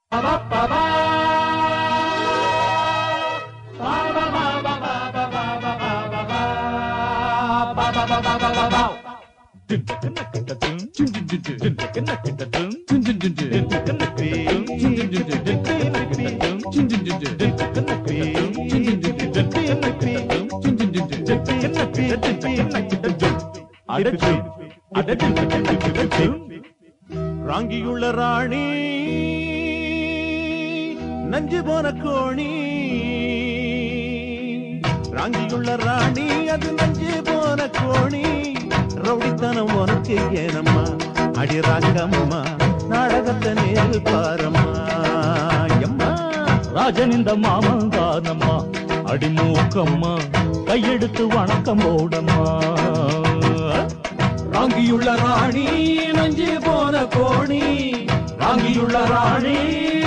ராங்கியுள்ள ராணி நஞ்சு போன கோணி ராங்கியுள்ள ராணி அது நஞ்சு போன கோணி ரவுடித்தனம் உனக்கு ஏனம்மா அடி ராங்கம்மா நாடகத்தை நேரு பாரம்மா எம்மா ராஜனிந்த மாமங்கானம்மா அடிமூக்கம்மா கையெடுத்து வணக்கம் போடம்மா ராங்கியுள்ள ராணி நஞ்சு போன கோணி ராங்கியுள்ள ராணி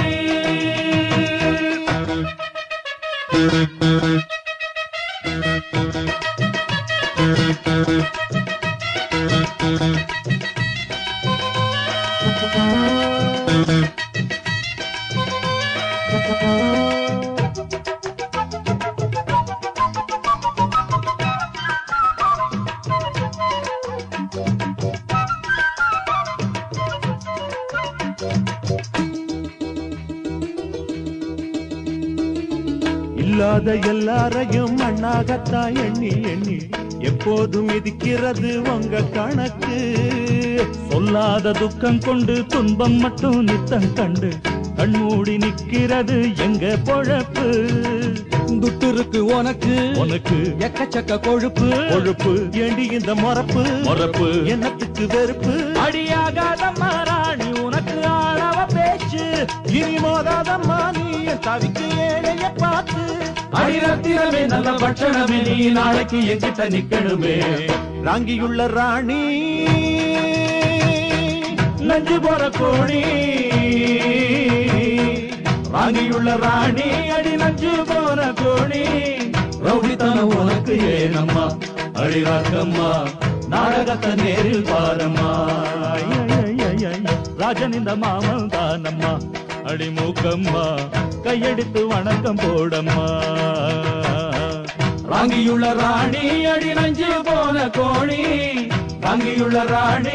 இல்லாத எல்லாரையும் மண்ணாகத்தான் எண்ணி எண்ணி எப்போதும் மிதிக்கிறது உங்க கணக்கு சொல்லாத துக்கம் கொண்டு துன்பம் மட்டும் நித்தம் கண்டு கண்மூடி நிக்கிறது எங்க பொழப்பு துட்டுருக்கு உனக்கு உனக்கு எக்கச்சக்க கொழுப்பு கொழுப்பு ஏண்டி இந்த மொறப்பு மொறப்பு என்னத்துக்கு வெறுப்பு அடியாகாதம்மா ராணி உனக்கு ஆளவ பேச்சு இனி மோதாதம்மா நீ தவிக்க ஏழைய பார்த்து அடிரத்தினமே நல்ல பட்சணமே நீ நாளைக்கு எங்கிட்ட நிக்கணுமே ராங்கியுள்ள ராணி நஞ்சு போற கோழி ராங்கியுள்ள ராணி அடி நஞ்சு போற கோழி ரவுடித்தனம் உனக்கு ஏனம்மா அடிராக்கம்மா நாடகத்தை நேரில் பாரம்மா ராஜன் இந்த மாமன் தானம்மா அடிமூக்கம்மா கையெடுத்து வணக்கம் போடம்மா ராங்கியுள்ள ராணி அடி நஞ்சு போன கோணி ராங்கியுள்ள ராணி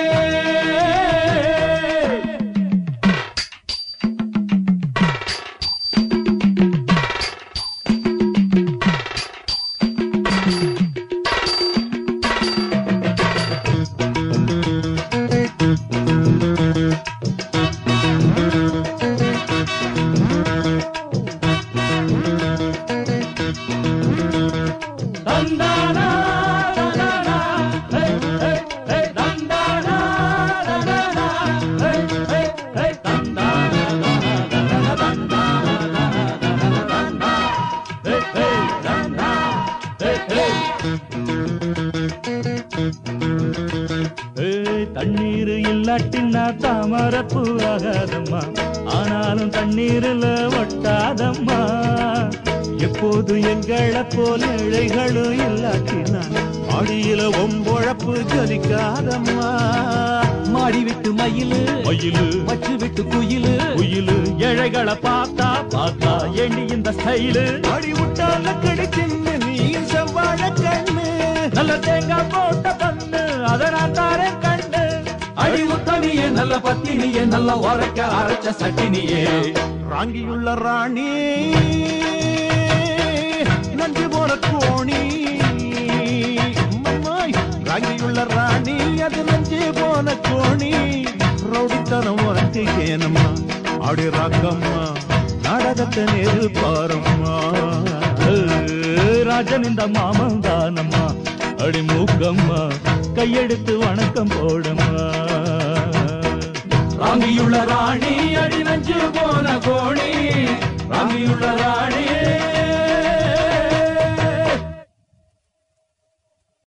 தந்தானா தந்தானா ஹே ஹே ஹே தந்தானா தந்தானா ஹே ஹே ஹே தந்தானா தந்தானா தந்தானா தந்தானா ஹே ஹே தந்தானா ஹே ஹே ஏய், தண்ணீர் இல்லாட்டின்னா தாமரப்பூ ஆகாதம்மா ஆனாலும் தண்ணீரில் ஒட்டாதம்மா எப்போது எங்களை போல இழைகளும் இல்லாட்டினா ஆடியில ஒம்பொழப்பு ஜலிக்காதம்மா மாடி விட்டு மயிலு மயிலு வச்சு விட்டு குயிலு குயிலு ஏழைகளை பார்த்தா பார்த்தா எண்ணி இந்த ஸ்டைலு ஆடி விட்டால கிடைச்சின்னு நீ செவ்வாழ கண்ணு நல்ல தேங்காய் போட்ட பண்ணு அதை நான் தாரேன் கண்டு அடி உத்தமியே நல்ல பத்தினியே நல்ல உரைக்க அரைச்ச சட்டினியே ராங்கியுள்ள ராணி நஞ்சு போன கோணி அம்மாய், ராங்கியுள்ள ராணி அது நஞ்சு போன கோணி ரவுடித்தனம் உனக்கு ஏனம்மா ஆடி ராக்கம்மா நாடகத்தை நேரு பாரம்மா ஏய், ராஜன் இந்த மாமன் தானம்மா அடிமூக்கம்மா கையெடுத்து வணக்கம் போடம்மா ராங்கியுள்ள ராணி அடி நஞ்சு போன கோணி ராங்கியுள்ள ராணி